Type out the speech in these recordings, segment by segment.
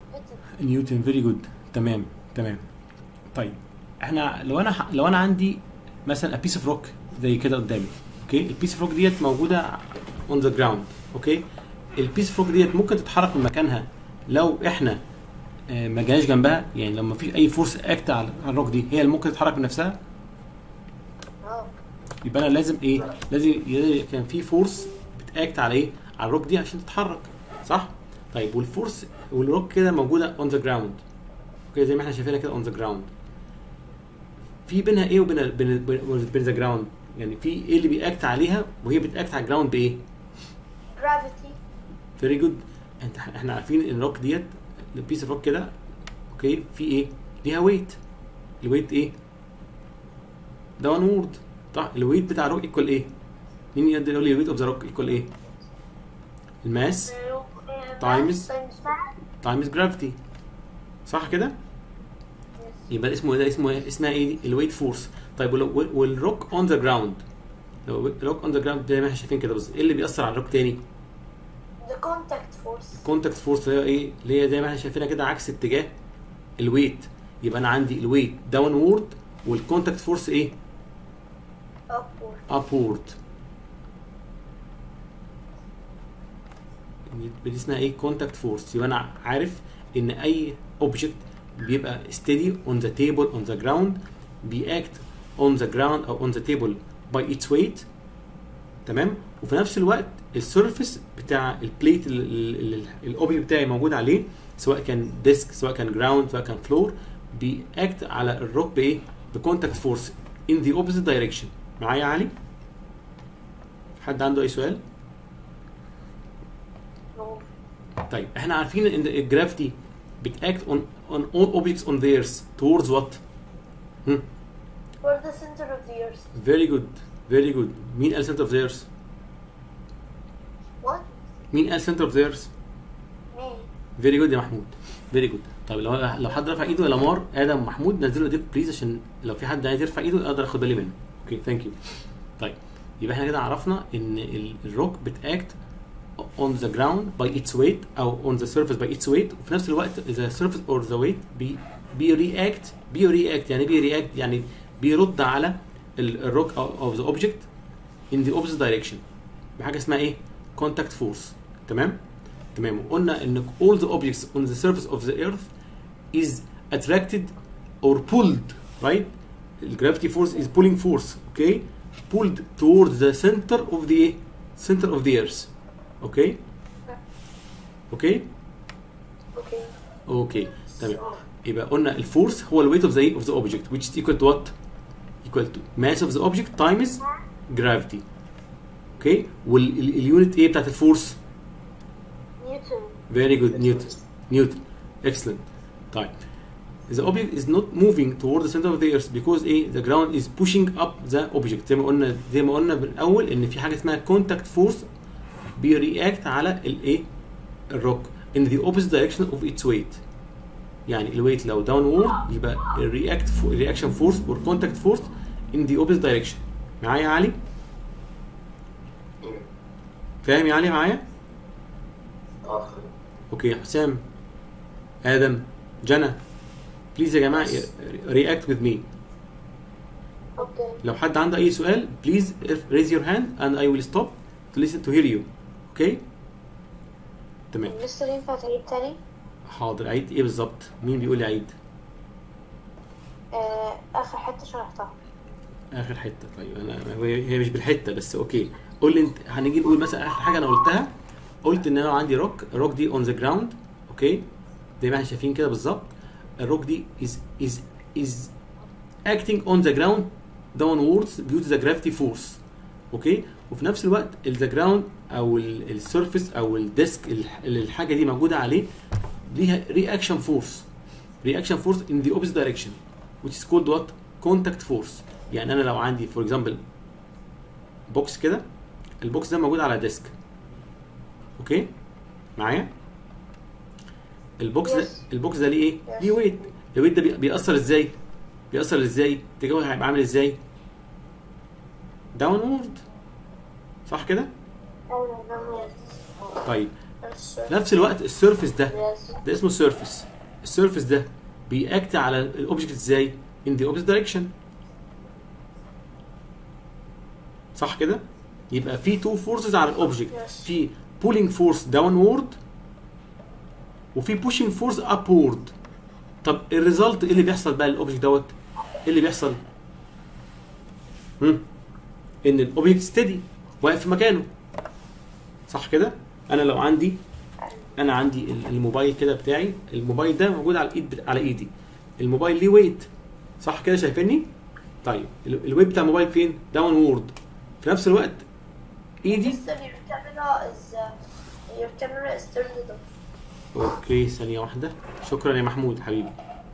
نيوتن فيري جود تمام تمام طيب احنا لو انا لو انا عندي مثلا بيس اوف روك زي كده قدامي اوكي البيس اوف روك ديت موجوده اون ذا جراوند اوكي البيس اوف روك ديت ممكن تتحرك من مكانها لو احنا آه، ما جاش جنبها يعني لما في اي فورس اكت على على الروك دي هي اللي ممكن تتحرك من نفسها اه يبقى انا لازم ايه لازم ي- كان في فورس بتاكت على ايه على الروك دي عشان تتحرك صح طيب والفورس والروك كده موجوده اون ذا جراوند اوكي زي ما احنا شايفينها كده اون ذا جراوند في بينها ايه وبين ال- بين بين ذا جراوند يعني في ايه اللي بياكت عليها وهي بتاكت على الجراوند بايه جرافيتي فيري جود انت احنا عارفين ان الروك ديت البيس اوف روك كده اوكي في ايه ليها ويت الويت ايه داون وورد صح الويت بتاع الروك ايكوال ايه مين يقدر يقول لي الويت اوف ذا روك ايكوال ايه الماس Times. تايمز جرافيتي صح كده يبقى اسمه ده اسمه ايه اسمها ايه دي الويت فورس طيب ولو والروك اون ذا جراوند لو الروك اون ذا جراوند زي ما احنا شايفين كده بس ايه اللي بيأثر على الروك تاني the contact force كونتاكت فورس اللي هي ايه اللي هي زي ما احنا شايفينها كده عكس اتجاه الويت يبقى انا عندي الويت داون وورد والكونتاكت فورس ايه upward ابورد دي اسمها ايه كونتاكت فورس يبقى انا عارف ان اي اوبجكت بيبقى steady on the table on the ground بيأكت on the ground او on the table by its weight تمام وفي نفس الوقت السيرفيس بتاع البليت اللي الاوبجكت بتاعي موجود عليه سواء كان ديسك سواء كان جراوند سواء كان فلور بيأكت على الروك بايه بكونتاكت فورس in the opposite direction معايا يا علي حد عنده اي سؤال no طيب احنا عارفين ان الجرافيتي بتاكت on on all objects on the earth towards what هم؟ for the center of the earth very good very good مين قال center of the earth what مين قال center of the earth me فيري جود يا محمود فيري جود طيب لو لو حد رفع ايده يا لمار ادم محمود نزلوا ايديكم بليز عشان لو في حد عايز يرفع ايده اقدر اخد بالي منه اوكي ثانك يو طيب يبقى احنا كده عرفنا ان ال- الروك بتاكت on the ground by its weight او on the surface by its weight وفي نفس الوقت the surface or the weight بي بيرياكت بيرياكت يعني بيرياكت يعني بيرد على ال- الروك of the object in the opposite direction بحاجه اسمها ايه contact force تمام تمام وقلنا ان all the objects on the surface of the earth is attracted or pulled right gravity force is pulling force okay pulled towards the center of the center of the earth okay okay okay okay تمام يبقى قلنا الفورس هو الويت of the of the object which is equal to what equal to mass of the object times gravity okay واليونت ايه بتاعت الفورس Newton Very good, Newton. Newton. Excellent. طيب. The object is not moving toward the center of the earth because ايه the ground is pushing up the object زي ما قلنا زي ما قلنا بالاول ان في حاجه اسمها contact force بيرياكت على الايه الروك in the opposite direction of its weight يعني الويت لو downward يبقى الرياكت reaction force or contact force in the opposite direction معايا يا علي؟ فاهم يا علي معايا؟ اه اوكي حسام ادم جنى بليز يا جماعه رياكت وذ مي okay لو حد عنده اي سؤال بليز raise your hand and I will stop to listen to hear you اوكي تمام لسه ينفع تعيد تاني حاضر عيد ايه بالظبط مين بيقول لي عيد آه اخر حته شرحتها اخر حته طيب انا هي هي مش بالحته بس اوكي قول لي انت هنيجي نقول مثلا اخر حاجه انا قلتها قلت ان انا عندي روك الروك دي اون ذا جراوند اوكي زي ما احنا شايفين كده بالظبط الروك دي از از از acting on the ground downwards due to the gravity force اوكي وفي نفس الوقت ذا جراوند او السيرفيس او الديسك اللي الحاجه دي موجوده عليه ليها رياكشن فورس رياكشن فورس in the opposite direction which is called what contact force يعني انا لو عندي فور اكزامبل بوكس كده البوكس ده موجود على ديسك اوكي معايا البوكس ده Yes. البوكس ده ليه ايه Yes. ليه ويت الويت ده بي- بيأثر ازاي بيأثر ازاي اتجاهه هيبقى عامل ازاي داونورد صح كده أيوة، طيب Surface. في نفس الوقت السيرفيس ده Yes. ده اسمه سيرفيس السيرفيس ده بيأكت على الاوبجكت ازاي in the opposite direction صح كده يبقى في تو فورسز على الاوبجكت Yes. في pulling force downward وفي pushing force upward طب الريزلت ايه اللي بيحصل بقى للاوبجكت دوت ايه اللي بيحصل هم؟ ان الاوبجكت ستيدي واقف في مكانه صح كده انا لو عندي انا عندي ال- الموبايل كده بتاعي الموبايل ده موجود على الايد بت- على ايدي الموبايل ليه ويت صح كده شايفيني طيب ال- الويت بتاع الموبايل فين داون وورد في نفس الوقت ايدي Mister, your camera is uh, your camera is turned off. اوكي ثانيه واحده شكرا يا محمود حبيبي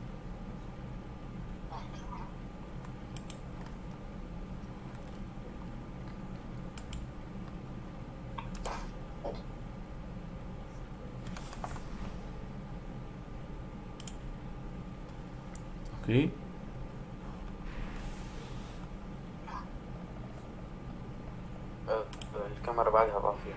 اوكي آه، الكاميرا بعدها طافية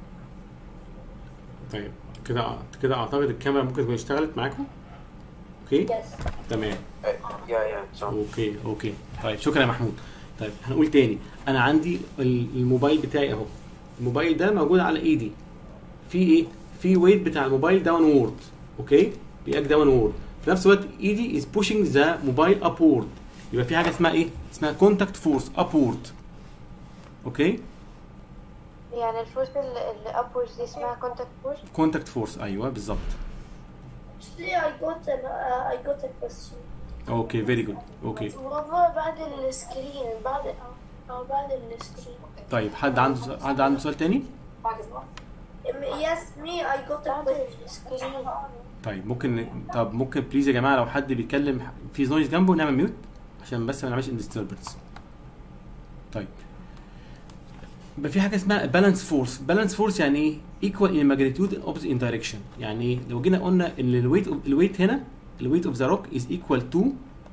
طيب كده كده اعتقد الكاميرا ممكن تكون اشتغلت معاكم اوكي Yes. تمام آه، يا يا تمام اوكي اوكي طيب شكرا يا محمود طيب هنقول تاني انا عندي ال- الموبايل بتاعي اهو الموبايل ده موجود على ايدي في ايه في ويت بتاع الموبايل داون وورد اوكي بيأك داون وورد في نفس الوقت ايدي از بوشنج ذا موبايل ابورد يبقى في حاجه اسمها ايه اسمها كونتاكت فورس ابورد اوكي يعني الفورس اللي upwards دي اسمها contact force. كونتاكت فورس ايوه بالظبط Actually, I got an uh, I got a question. اوكي فيري جود اوكي بابا بعد السكرين بعد أو بعد السكرين. طيب حد عنده سؤال- حد عنده سؤال تاني Yes, me I got a question. طيب ممكن طب ممكن بليز يا جماعه لو حد بيتكلم في نويز جنبه نعمل ميوت عشان بس ما نعملش ديستربنس طيب يبقى في حاجه اسمها بالانس فورس بالانس فورس يعني ايه ايكوال ان ماجنتيود ان اوبوزيت ان دايركشن يعني ايه لو جينا قلنا ان الويت الويت هنا الويت اوف ذا روك از ايكوال تو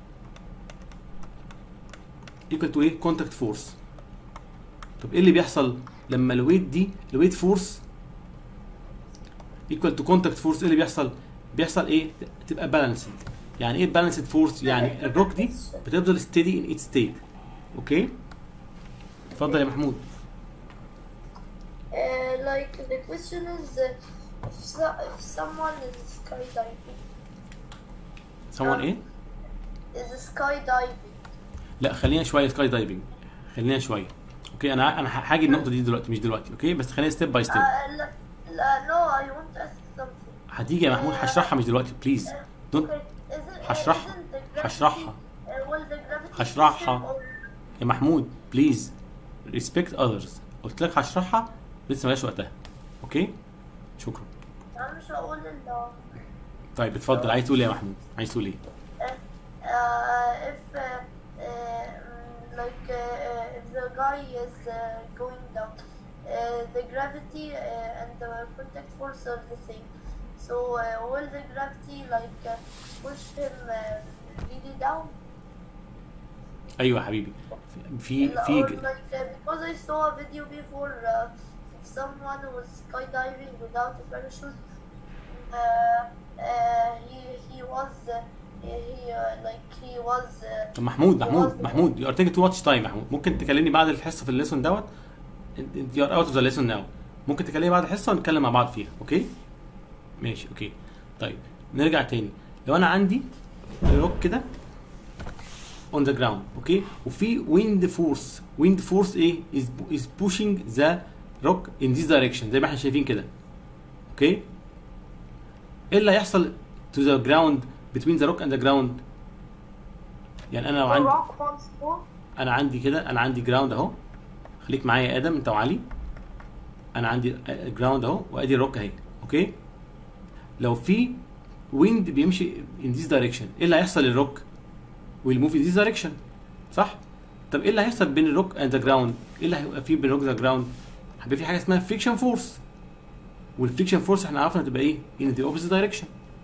ايكوال تو ايه كونتاكت فورس طب ايه اللي بيحصل لما الويت دي الويت فورس ايكوال تو كونتاكت فورس ايه اللي بيحصل بيحصل ايه تبقى بالانسد يعني ايه بالانسد فورس يعني الروك دي بتفضل ستيدي ان اتس ستيت اوكي اتفضل يا محمود Uh, like the question is uh, if, so, if someone is skydiving, someone ايه is skydiving. لا خلينا شويه سكاي دايفنج خلينا شويه اوكي انا انا هاجي النقطه دي دلوقتي مش دلوقتي اوكي بس خلينا ستيب باي Uh, ستيب لا, لا, no, I want to ask something. هتيجي يا محمود هشرحها مش دلوقتي بليز دونت Okay, isn't, هشرحها. isn't the gravity, هشرحها. uh, will the gravity هشرحها. system or- يا محمود بليز ريسبكت اذرز قلت لك هشرحها لسه مالهاش وقتها اوكي شكرا أنا مش هقول ال طيب اتفضل عايز تقول ايه يا محمود عايز تقول ايه uh, if uh, uh, like uh, if the guy is uh, going down, uh, the gravity uh, and the contact force are the same. So uh, will the gravity like uh, push him uh, really down? ايوه يا حبيبي في or في like uh, because I saw a video before uh, if someone was skydiving without a parachute. Uh, uh, he he was uh, he uh, like he was uh, طب محمود محمود محمود يو ار تيكينج تو واتش تايم محمود ممكن تكلمني بعد الحصه في الليسون دوت انت يو ار اوت اوف ذا ليسون ناو ممكن تكلمني بعد الحصه ونتكلم مع بعض فيها اوكي ماشي اوكي طيب نرجع تاني لو انا عندي روك كده اون ذا جراوند اوكي وفي ويند فورس ويند فورس ايه از از بوشنج ذا روك ان ذيس دايركشن زي ما احنا شايفين كده اوكي ايه اللي هيحصل تو ذا جراوند بتوين ذا روك اند ذا جراوند يعني انا لو the عندي rock wants to انا عندي كده انا عندي جراوند اهو خليك معايا يا ادم انت وعلي انا عندي جراوند اهو وادي الروك اهي اوكي لو في ويند بيمشي ان ذيس دايركشن ايه اللي هيحصل للروك ويل موف ان ذيس دايركشن صح طب ايه اللي هيحصل بين الروك اند ذا جراوند ايه اللي هيبقى فيه بين الروك ذا جراوند هيبقى في حاجه اسمها فريكشن فورس والفريكشن فورس احنا عرفنا تبقى ايه ان ذا اوبوزيت دايركشن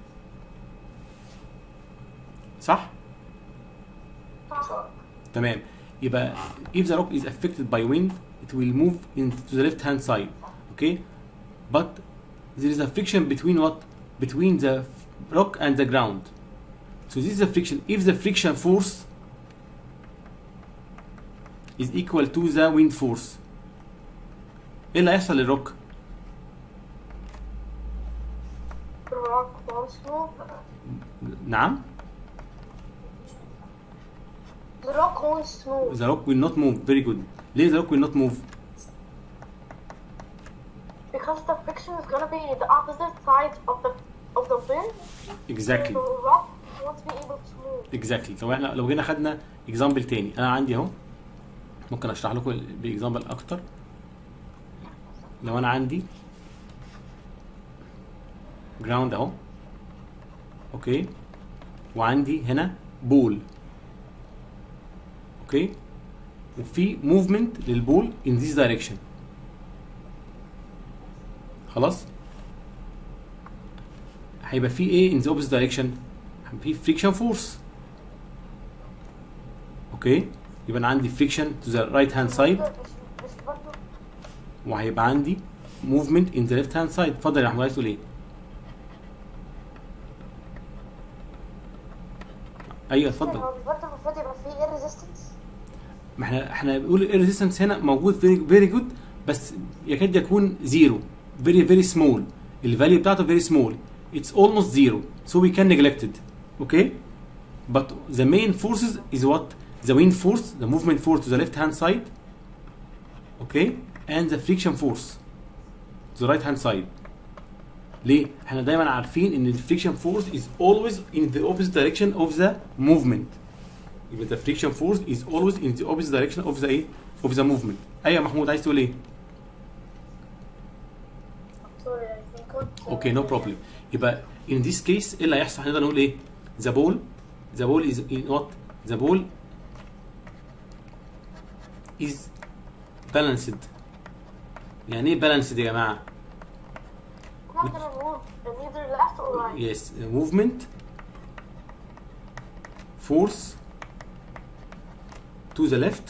صح صح تمام يبقى if the rock is affected by wind it will move into the left hand side okay but there is a friction between what between the rock and the ground so this is a friction if the friction force is equal to the wind force ايه اللي هيحصل للروك The rock won't move. نعم The rock won't move. the rock will not move very good ليه the rock will not move Because the friction is gonna be the opposite side of the of the wind. exactly The rock won't be able to move. اكزاكتلي لو احنا لو جينا خدنا اكزامبل تاني انا عندي اهو ممكن اشرح لكم باكزامبل اكتر لو انا عندي جراوند اهو اوكي وعندي هنا بول اوكي وفي موفمنت للبول in this direction خلاص هيبقى في ايه in the opposite direction في فريكشن فورس اوكي يبقى انا عندي فريكشن تو ذا رايت هاند سايد مش مش برضه وهيبقى عندي موفمنت ان ذا ليفت هاند سايد اتفضل يا احمد عايز تقول ايه ايوه اتفضل هو مش برضه المفروض يبقى فيه ايه ريزيستنس؟ ما احنا احنا بنقول الريزيستنس هنا موجود فيري فيري جود بس يكاد يكون زيرو فيري فيري سمول الفاليو بتاعته فيري سمول اتس اولموست زيرو سو وي كان نيجلكتد اوكي but the main forces is what the wind force the movement force to the left hand side okay and the friction force to the right hand side ليه؟ احنا دايما عارفين ان الفريكشن فورس is always in the opposite direction of the movement يبقى the friction force is always in the opposite direction of the ايه؟ of the movement ايوه يا محمود عايز تقول ايه؟ Sorry, I think. اوكي نو بروبلم يبقى in this case ايه اللي هيحصل؟ هنقدر نقول ايه؟ the ball the ball is in what? the ball is balanced يعني ايه balanced يا جماعه؟ It's not gonna move neither left or right. yes movement force to the left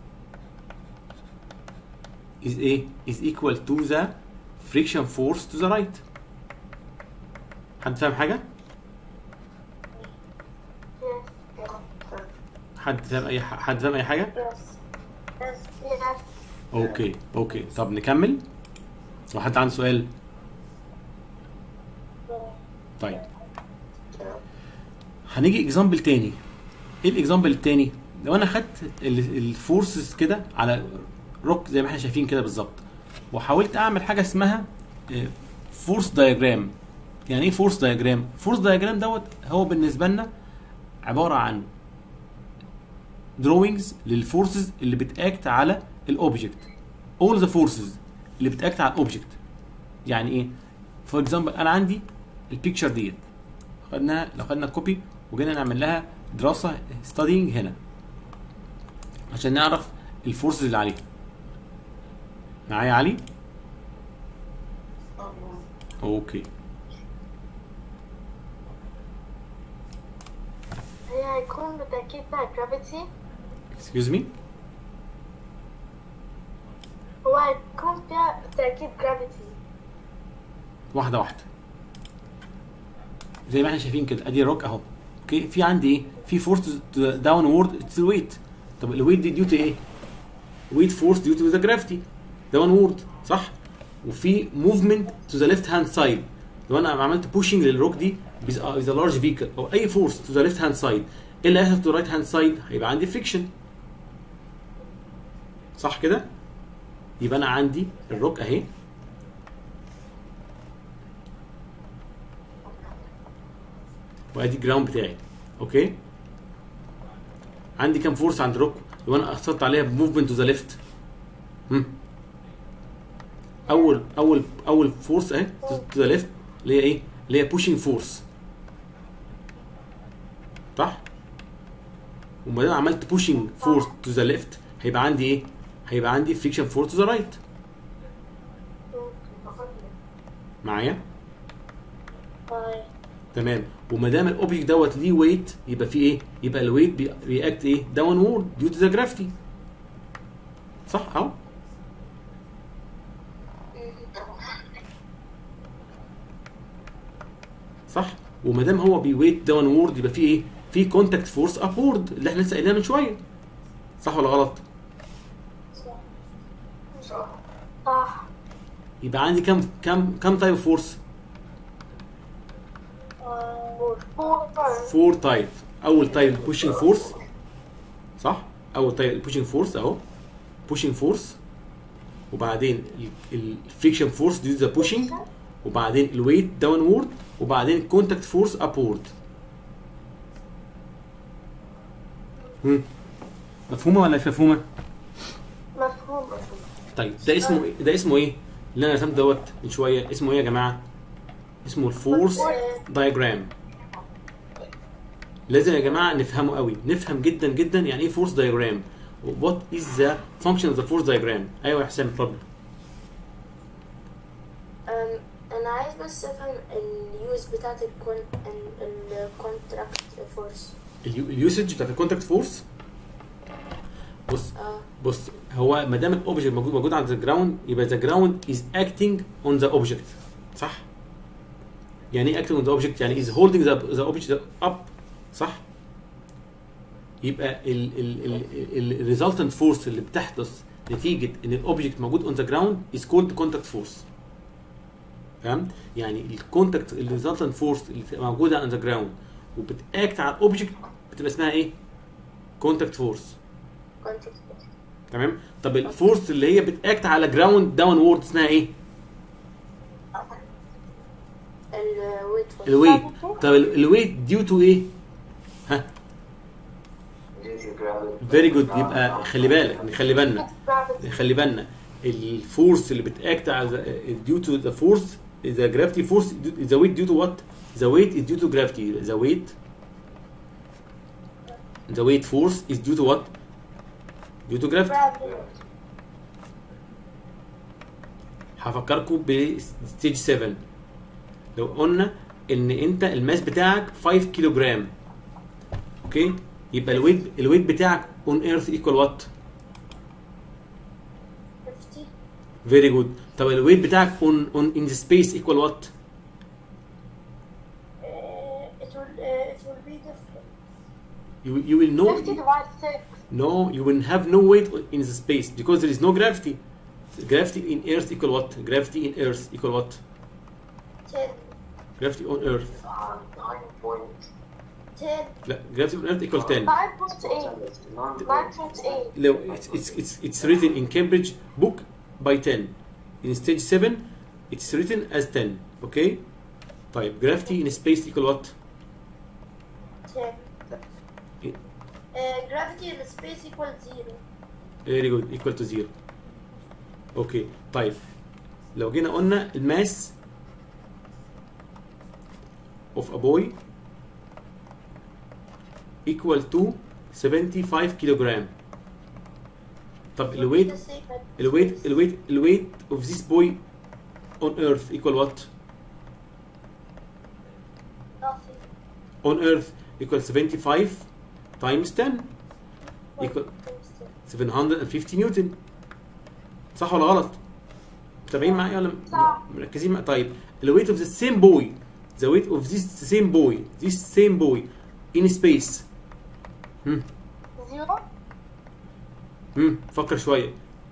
is a is equal to the friction force to the right حد فاهم حاجه Yes. حد فاهم اي ح- حد فاهم اي حاجه Yes. Yes. Yes. اوكي اوكي طب نكمل لو حد عنده سؤال طيب هنيجي اكزامبل تاني ايه الاكزامبل التاني لو انا خدت الفورسز كده على روك زي ما احنا شايفين كده بالظبط وحاولت اعمل حاجه اسمها فورس دايجرام يعني ايه فورس دايجرام فورس دايجرام دوت هو بالنسبه لنا عباره عن دروينجز للفورسز اللي بتاكت على الاوبجكت all the forces اللي بتاكت على الاوبجكت يعني ايه فور اكزامبل انا عندي البيكتشر ديت خدنا لو خدنا كوبي وجينا نعمل لها دراسه ستادينج هنا عشان نعرف الفورسز اللي عليها معايا يا علي اوكي هي هيكون بالتأكيد بقى gravity اكسكيوز مي هو هيكون فيها بالتأكيد gravity واحده واحده زي ما احنا شايفين كده ادي الروك اهو اوكي في عندي ايه في فورس داون وورد اتس الويت طب الويت دي ديو تو ايه ويت فورس ديو تو ذا جرافيتي داون وورد صح وفي موفمنت تو ذا ليفت هاند سايد لو انا عملت بوشنج للروك دي with a لارج فيكل او اي فورس تو ذا ليفت هاند سايد ايه اللي هيحصل تو رايت هاند سايد هيبقى عندي فريكشن صح كده يبقى انا عندي الروك اهي وادي الجراوند بتاعي اوكي عندي كام فورس عند روك لو انا اثرت عليها بموفمنت تو ذا ليفت اول اول اول فورس اهي تو ذا ليفت اللي هي ايه اللي هي بوشنج فورس صح وما دام عملت بوشنج فورس تو ذا ليفت هيبقى عندي ايه هيبقى عندي فريكشن فورس تو ذا رايت معايا Hi. تمام وما دام الاوبجكت دوت ليه ويت يبقى فيه ايه؟ يبقى الويت بيأكت ايه؟ داون وورد ديو تو ذا جرافيتي صح اهو صح وما دام هو بيويت داون وورد يبقى فيه ايه في كونتاكت فورس ابورد اللي احنا لسه قايلينها من شويه صح ولا غلط صح صح يبقى عندي كام كام كام تايب فورس آه، فور فور تايب اول تايب بوشنج فورس صح اول تايب البوشنج فورس اهو بوشنج فورس وبعدين الفريكشن فورس ديو ذا بوشنج وبعدين الويت داون وورد وبعدين كونتاكت فورس ابورد مفهومه ولا مش مفهومه مفهوم طيب ده اسمه إيه؟ ده اسمه ايه اللي انا رسمته دوت من شويه اسمه ايه يا جماعه اسمه الفورس دايجرام لازم يا جماعه نفهمه قوي نفهم جدا جدا يعني ايه فورس دايجرام وات از ذا فانكشن اوف ذا فورس دايجرام ايوه يا حسام اتفضل أم، انا عايز بس افهم اليوز بتاعت الكون الكونتراكت فورس اليو- اليوسج بتاعت الكونتاكت فورس بص اه بص هو ما دام الاوبجكت موجود موجود على ذا جراوند يبقى ذا جراوند از اكتنج اون ذا اوبجكت صح؟ يعني ايه اكتنج اون ذا اوبجكت؟ يعني از هولدنج ذا اوبجكت اب صح؟ يبقى الريزلتنت فورس اللي بتحدث نتيجه ان الاوبجكت موجود اون ذا جراوند از كولد كونتاكت فورس فهمت؟ يعني الكونتاكت الريزلتنت فورس اللي بتبقى موجوده اون ذا جراوند وبتاكت على الاوبجكت بتبقى اسمها ايه؟ كونتاكت فورس كونتراكت تمام طب الفورس اللي هي بتاكت على جراوند داون وورد اسمها ايه الويت فورس الويت طب ال- الويت ديو تو ايه ها فيري جود يبقى خلي بالك خلي بالنا خلي بالنا الفورس اللي بتاكت على ديو تو ذا فورس ذا جرافيتي فورس ذا ويت ديو تو وات ذا ويت از ديو تو جرافيتي ذا ويت ذا ويت فورس از ديو تو وات ديو تو جرافيتي gravity. هفكركم بستيج 7 لو قلنا ان انت الماس بتاعك 5 كيلو جرام اوكي يبقى الويت الويت بتاعك اون ايرث ايكوال وات 50 فيري جود طب الويت بتاعك اون اون ان سبيس ايكوال وات uh, it will uh, it will be different. you you will know 50 divided 6. no you will have no weight in the space because there is no gravity gravity in earth equal what gravity in earth equal what 10 gravity on earth 10 لا gravity on earth equal 10 9.8. 9.8. لو it's, it's, it's, it's written in Cambridge book by 10 in stage 7 it's written as 10 okay طيب gravity in space equal what 10 إيه. uh, gravity in space equals 0 very good equal to 0 اوكي طيب لو جينا قلنا الماس of a boy equal to 75 كيلوغرام طب الويت The same at الويت space. الويت الويت of this boy on earth equal what nothing on earth equal 75 times 10 equal 750 نيوتن صح ولا غلط؟ متابعين معايا ولا صح. مركزين معايا طيب الويت of the same boy the weight of this same boy this same boy in space هم Zero. هم فكر شويه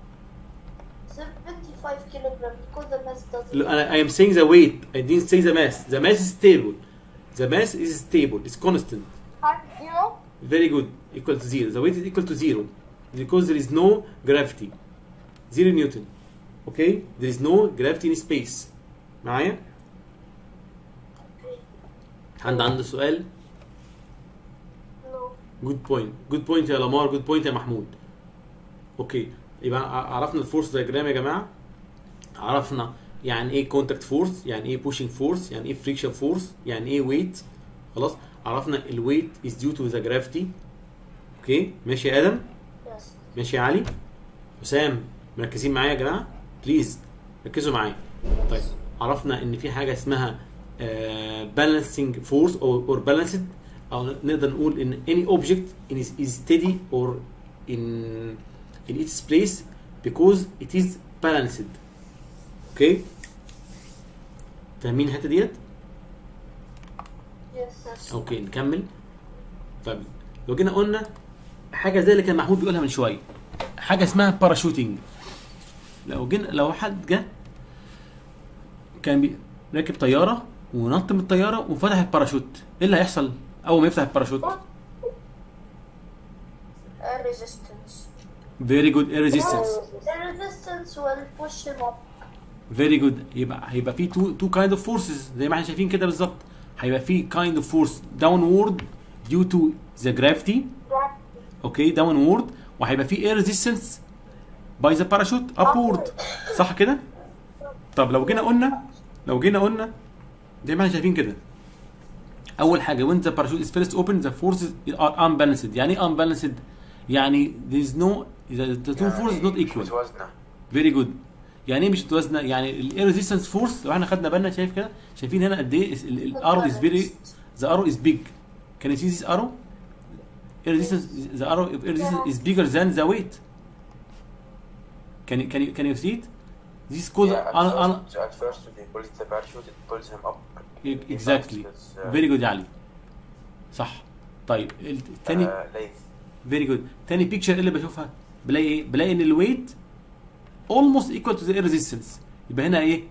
75 kilogram because the mass doesn't Look, I, I am saying the weight I didn't say the mass the mass is stable the mass is stable it's constant Times zero. very good equal to zero the weight is equal to zero because there is no gravity zero newton okay there is no gravity in space معايا حد عنده سؤال No. جود بوينت جود بوينت يا لامار جود بوينت يا محمود اوكي يبقى ع- عرفنا الفورس دايجرام يا جماعه عرفنا يعني ايه كونتاكت فورس يعني ايه بوشنج فورس يعني ايه فريكشن فورس يعني ايه ويت خلاص عرفنا الويت از ديو تو ذا جرافيتي اوكي ماشي يا ادم yes ماشي يا علي حسام مركزين معايا يا جماعه بليز ركزوا معايا طيب عرفنا ان في حاجه اسمها بالانسنج فورس او اور بالانسد او نقدر نقول ان any object is, is steady or in in its place because it is balanced اوكي فاهمين الحته ديت Yes. اوكي نكمل طيب لو جينا قلنا حاجه زي اللي كان محمود بيقولها من شويه حاجه اسمها باراشوتنج لو جينا لو حد جه كان بي- راكب طياره ونط من الطياره وفتح الباراشوت ايه اللي هيحصل اول ما يفتح الباراشوت Air resistance. فيري جود اير ريزيستنس The resistance will push him up. فيري جود يبقى هيبقى في تو تو كايند اوف فورسز زي ما احنا شايفين كده بالظبط هيبقى في كايند اوف فورس داون وورد ديو تو ذا جرافيتي اوكي داون وورد وهيبقى في اير ريزيستنس باي ذا باراشوت ابورد صح كده طب لو جينا قلنا لو جينا قلنا زي ما احنا شايفين كده اول حاجه when the parachute is first open the forces are unbalanced يعني ايه unbalanced يعني there is no the, the two forces not مش equal متوازنة فيري جود يعني ايه مش متوازنه يعني الاير ريزيستنس فورس لو احنا خدنا بالنا شايف كده شايفين هنا قد ايه الارو از فيري ذا ارو از بيج كان يو سي ذيس ارو air resistance the arrow of air resistance is bigger than the weight can you can you can you see it this is called Yeah, at, un, un, first, at first when they pull the parachute it pulls him up exactly It's, uh, very good يا علي صح طيب الثاني uh, lathe فيري جود تاني بيكتشر اللي بشوفها بلاقي ايه بلاقي ان الويت almost equal to the air resistance يبقى هنا ايه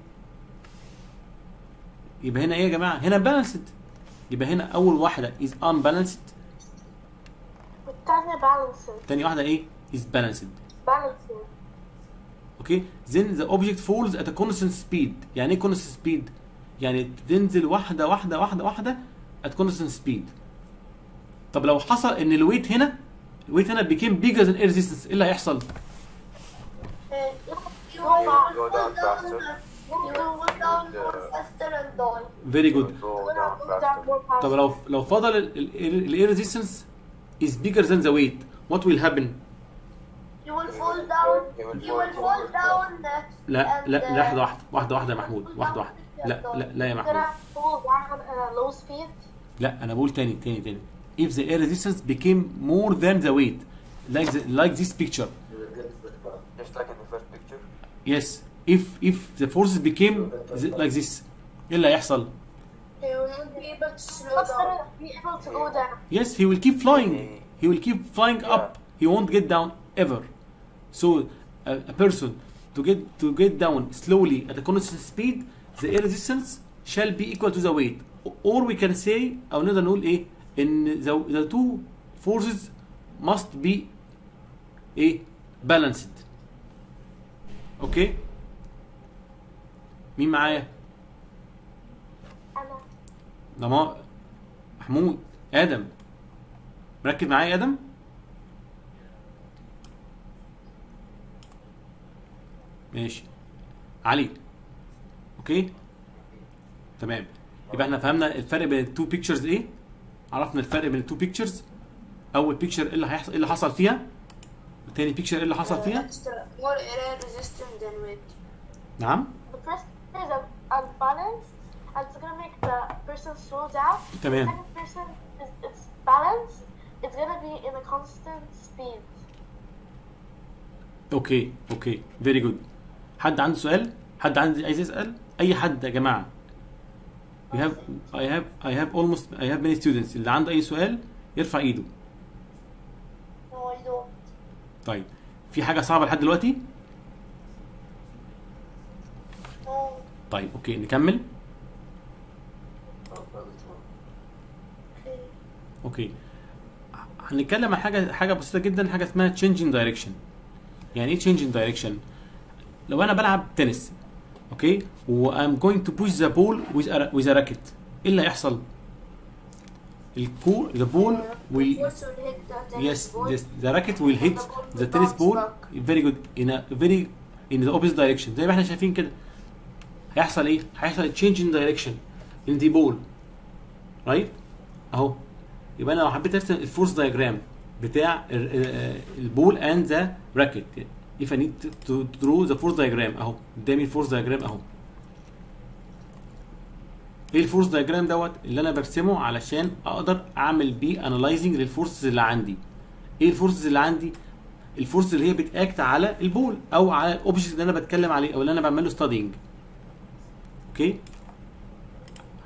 يبقى هنا ايه يا جماعه هنا balanced يبقى هنا اول واحده is unbalanced والتانية balancing تاني واحده ايه is balanced balancing اوكي then the object falls at a constant speed يعني ايه constant speed يعني تنزل واحده واحده واحده واحده at constant speed طب لو حصل ان الويت هنا الويت هنا became bigger than air resistance ايه اللي هيحصل Uh, you Go will down. Go down fall down, faster. uh, you will fall down more faster and die. very It good will go We're down gonna move down faster more faster. طب لو لو فضل الاير ريزيستنس is bigger than the weight what will happen You will fall down. He will You fall will fall forward. down. uh, لا and, لا uh, لا واحده واحده واحده واحده يا محمود واحده واحده لا لا لا يا We're محمود gonna fall down at a low speed. لا انا بقول تاني تاني تاني if the air resistance became more than the weight like the, like this picture just like in the first picture yes if if the forces became th- like this ايه اللي هيحصل He will not be able to slow Not down. gonna be able to go down. yes he will keep flying he will keep flying up he won't get down ever so a, a person to get to get down slowly at a constant speed the air resistance shall be equal to the weight or we can say او نقدر نقول ايه ان the, the two forces must be ايه balanced اوكي مين معايا أنا لما محمود ادم مركز معايا يا ادم ماشي علي اوكي تمام يبقى احنا فهمنا الفرق بين التو بيكتشرز ايه عرفنا الفرق بين التو بيكتشرز اول بيكتشر ايه اللي هيحصل ايه اللي حصل فيها والتاني بيكتشر ايه اللي حصل فيها Extra, more air resistant than weight. نعم the first is un- unbalanced and it's gonna make the person slow down. تمام. The second person is it's balanced. It's gonna be in a constant speed. اوكي اوكي فيري جود حد عنده سؤال حد عنده عايز يسال اي حد يا جماعه we have I have I have almost I have many students اللي عنده اي سؤال يرفع ايده No, I don't. طيب في حاجه صعبه لحد دلوقتي No. طيب اوكي نكمل Okay. اوكي هنتكلم عن حاجه حاجه بسيطه جدا حاجه اسمها changing direction يعني ايه changing direction لو انا بلعب تنس اوكي و I'm going to push the ball with a, with a racket ايه اللي هيحصل الكو the ball will Force will hit the tennis yes ball. this, the racket will hit the tennis ball very good in a very in the opposite direction زي ما احنا شايفين كده هيحصل ايه هيحصل change in direction in the ball right اهو يبقى انا لو حبيت ارسم الفورس دايجرام بتاع البول اند ذا راكت if I need to, to draw the force diagram اهو قدامي الفورس دايجرام اهو ايه الفورس دايجرام دوت اللي انا برسمه علشان اقدر اعمل بيه انالايزنج للفورسز اللي عندي ايه الفورسز اللي عندي الفورس اللي هي بتاكت على البول او على الاوبجكت اللي انا بتكلم عليه او اللي انا بعمل له ستادينج اوكي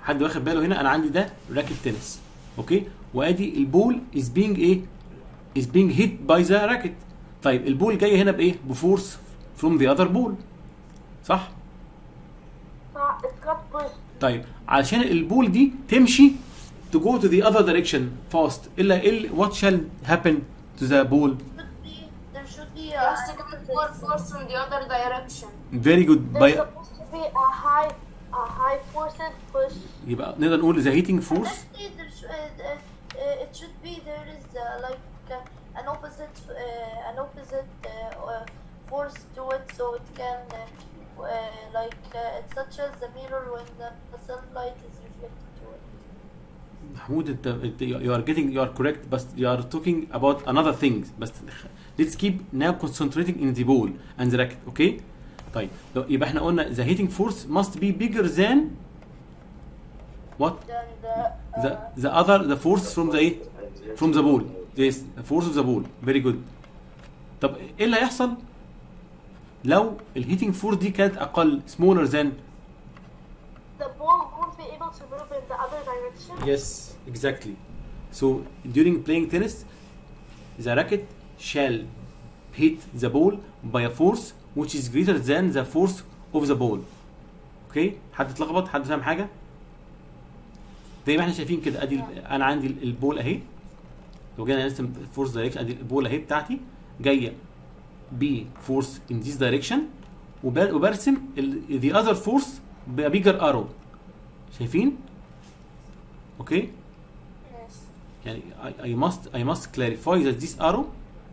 حد واخد باله هنا انا عندي ده راكت تنس اوكي وادي البول از بينج ايه از بينج هيت باي ذا راكت طيب البول جاي هنا بايه بفورس فروم ذا اذر بول صح So it's got pushed. طيب علشان البول دي تمشي to go to the other direction fast الا ال what shall happen to the ball should be there should be You have a to get more force from the other direction. very good There's by supposed to be a high, a high forced push. يبقى نقدر نقول the heating force Actually, there sh- uh, uh, uh, it should be there is uh, like uh, an opposite uh, an opposite uh, uh, force to it, so it can uh, uh, like uh, it's such as the mirror when the, the sunlight is reflected to it. محمود انت انت- you are getting you are correct but you are talking about another things بس let's keep now concentrating in the ball and the racket okay طيب لو يبقى احنا قلنا the heating force must be bigger than what Then the the the other the force from the ايه from the ball yes the force of the ball very good طب ايه اللي هيحصل لو الهيتنج فورس دي كانت اقل smaller than The ball won't be able to move in the other direction. Yes, exactly. So during playing tennis, the racket shall hit the ball by a force which is greater than the force of the ball. اوكي؟ حد اتلخبط؟ حد فاهم حاجة؟ زي ما احنا شايفين كده ادي ال- انا عندي ال- البول اهي لو جينا نرسم فورس دايركشن ادي البول اهي بتاعتي جايه بفورس ان ذيس دايركشن وبرسم ذا اذر فورس ببيجر ارو شايفين؟ اوكي؟ Yes. يعني I, I must I must clarify that this arrow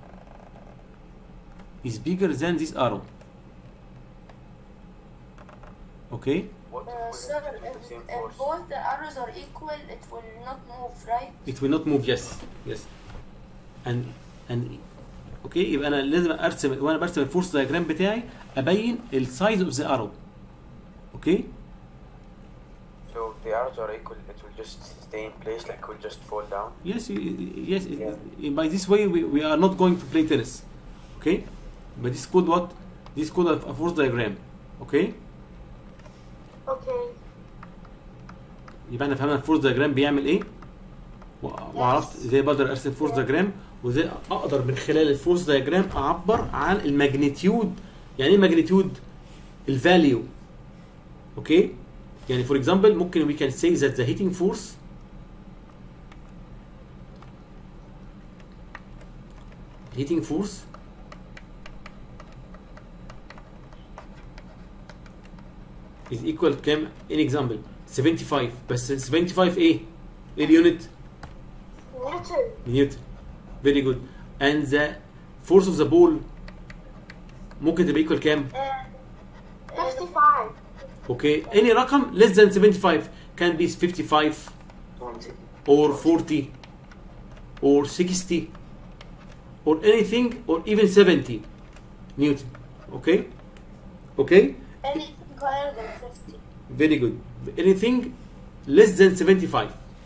is bigger than this arrow. Okay? What Uh, if we sir, have the if, same if force? both the arrows are equal, it will not move, right? It will not move yes yes and and اوكي يبقى انا لازم ارسم وانا برسم الفورس دايجرام بتاعي ابين السايز اوف ذا ارو اوكي So the arrows are equal, it will just stay in place, like will just fall down. yes y- yes it- by this way we, we are not going to play tennis okay but this is called what this is called a, a force diagram okay Okay. يبقى احنا فهمنا الفورس دياجرام بيعمل ايه و- وعرفت ازاي بقدر ارسم فورس دياجرام وازاي اقدر من خلال الفورس دياجرام اعبر عن الماجنتيود يعني ايه ماجنتيود الفاليو اوكي يعني فور اكزامبل ممكن we can say that the heating force heating force is equal كام in example 75 بس 75 ايه؟ ايه اليونت؟ Newton. نيوتن very good and the force of the ball ممكن تبقى equal كام؟ 55. اوكي any رقم less than 75 can be 55 or 40 or 60 or anything or even 70 نيوتن اوكي اوكي Anything higher than 50. very good anything less than 75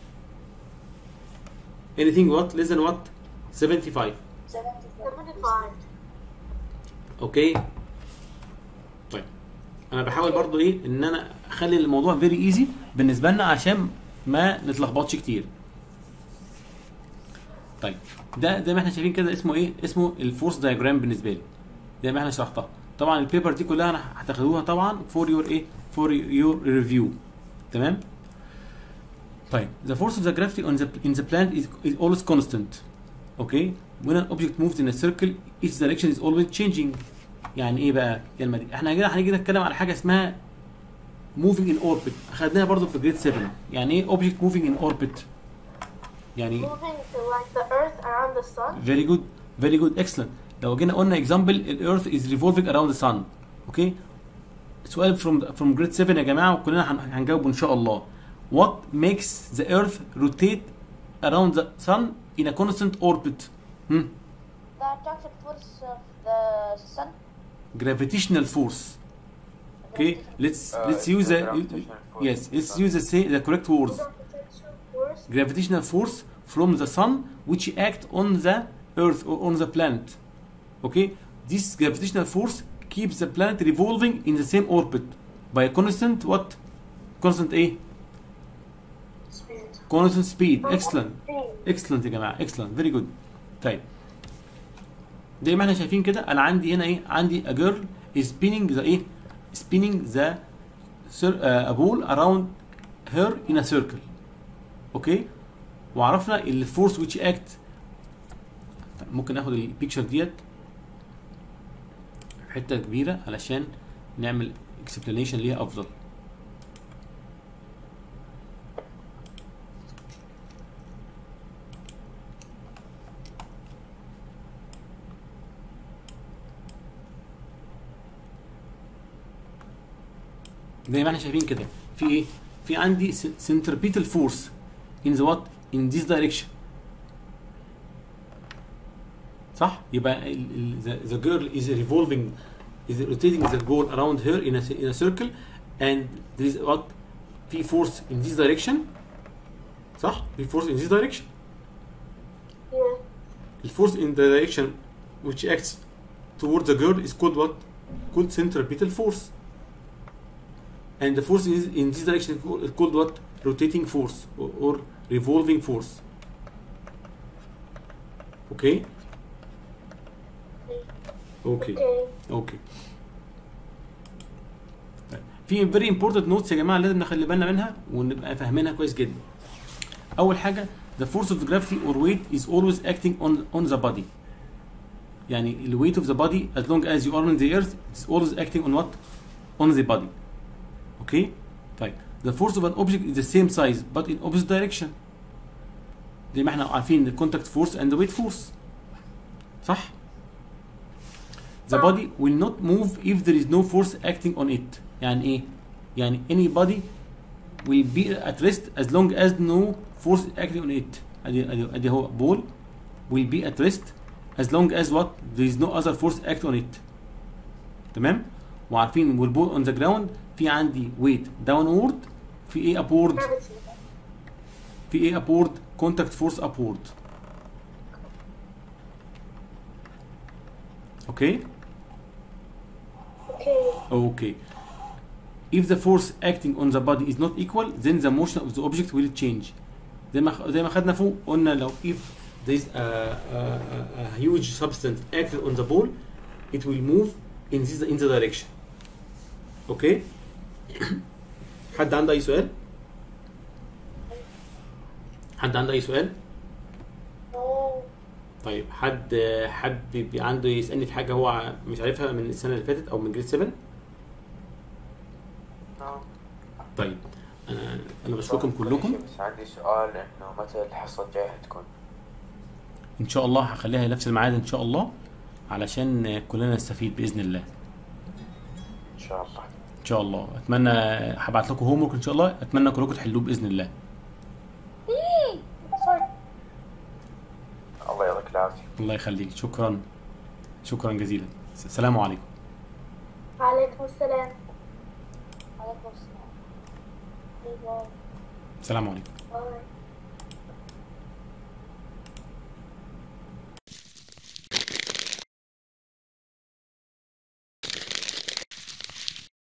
anything what less than what 75 75. 75. اوكي طيب انا بحاول برضو ايه ان انا اخلي الموضوع فيري ايزي بالنسبه لنا عشان ما نتلخبطش كتير طيب ده زي ما احنا شايفين كده اسمه ايه اسمه الفورس دايجرام بالنسبه لي زي ما احنا شرحتها طبعا البيبر دي كلها انا هتاخدوها طبعا فور يور ايه فور يور ريفيو تمام طيب the force of the gravity on the in the plant is, is always constant okay when an object moves in a circle its direction is always changing يعني ايه بقى الكلمه دي احنا كده هنيجي نتكلم على حاجه اسمها moving in orbit اخدناها برضو في جريد 7 يعني ايه object moving in orbit يعني Moving to like the Earth around the sun. very good very good excellent لو جينا قلنا example الارث is revolving around the sun اوكي سؤال from from grade 7 يا جماعه وكلنا هن- هنجاوبه ان شاء الله what makes the earth rotate around the sun in a constant orbit hmm? The attractive force of the sun. gravitational force okay let's Uh, let's it's use the the gravitational force yes of the let's sun. use the say the correct words Gravitational force. gravitational force from the sun which act on the earth or on the planet okay this gravitational force keeps the planet revolving in the same orbit by a constant what constant a كونستنت سبيد اكسلنت اكسلنت يا جماعه اكسلنت فيري جود طيب زي ما احنا شايفين كده انا عندي هنا ايه عندي a girl is spinning the ايه spinning the cir- uh, a ball around her in a circle اوكي وعرفنا الفورس which act ممكن ناخد البيكتشر ديت في حته كبيره علشان نعمل explanation ليها افضل زي ما احنا شايفين كده في ايه في عندي centripetal force in the what in this direction صح يبقى ال- ال- the, the girl is revolving is rotating the ball around her in a, in a circle and there is what في force in this direction صح في force in this direction Yeah. الفورس in the direction which acts toward the girl is called what called centripetal force and the force is in this direction is called- is called what rotating force or, or revolving force okay okay Okay. اوكي طيب. في فيري امبورتنت نوتس يا جماعه لازم نخلي بالنا منها ونبقى فاهمينها كويس جدا اول حاجه the force of gravity or weight is always acting on on the body يعني ال weight of the body as long as you are on the earth it's always acting on what on the body okay طيب the force of an object is the same size but in opposite direction زي ما احنا عارفين the contact force and the weight force صح The body will not move if there is no force acting on it. يعني ايه؟ يعني any body will be at rest as long as no force acting on it. ادي ادي ادي هو ball will be at rest as long as what there is no other force act on it. تمام؟ وعارفين والبول on the ground في عندي weight downward في ايه upward Gravity. في ايه upward contact force upward. اوكي؟ Okay. Okay. If the force acting on the body is not equal, then the motion of the object will change. زي ما زي ما خدنا فوق قلنا لو if there is a, a, a, a huge substance acting on the ball, it will move in this in the direction. Okay? حد عنده أي سؤال؟ حد عنده أي سؤال؟ No. طيب حد حد بي- عنده يسألني في حاجة هو مش عارفها من السنة اللي فاتت أو من جريد 7؟ No. طيب انا انا بشكركم كلكم بس عندي سؤال انه متى الحصة الجاية حتكون؟ ان شاء الله هخليها نفس الميعاد ان شاء الله علشان كلنا نستفيد باذن الله ان شاء الله ان شاء الله اتمنى هبعت لكم هوم ان شاء الله اتمنى كلكم تحلوه باذن الله Sorry. الله يعطيك العافية الله يخليك شكرا شكرا جزيلا السلام عليكم عليكم السلام. عليكم السلام. Bye. السلام عليكم Bye.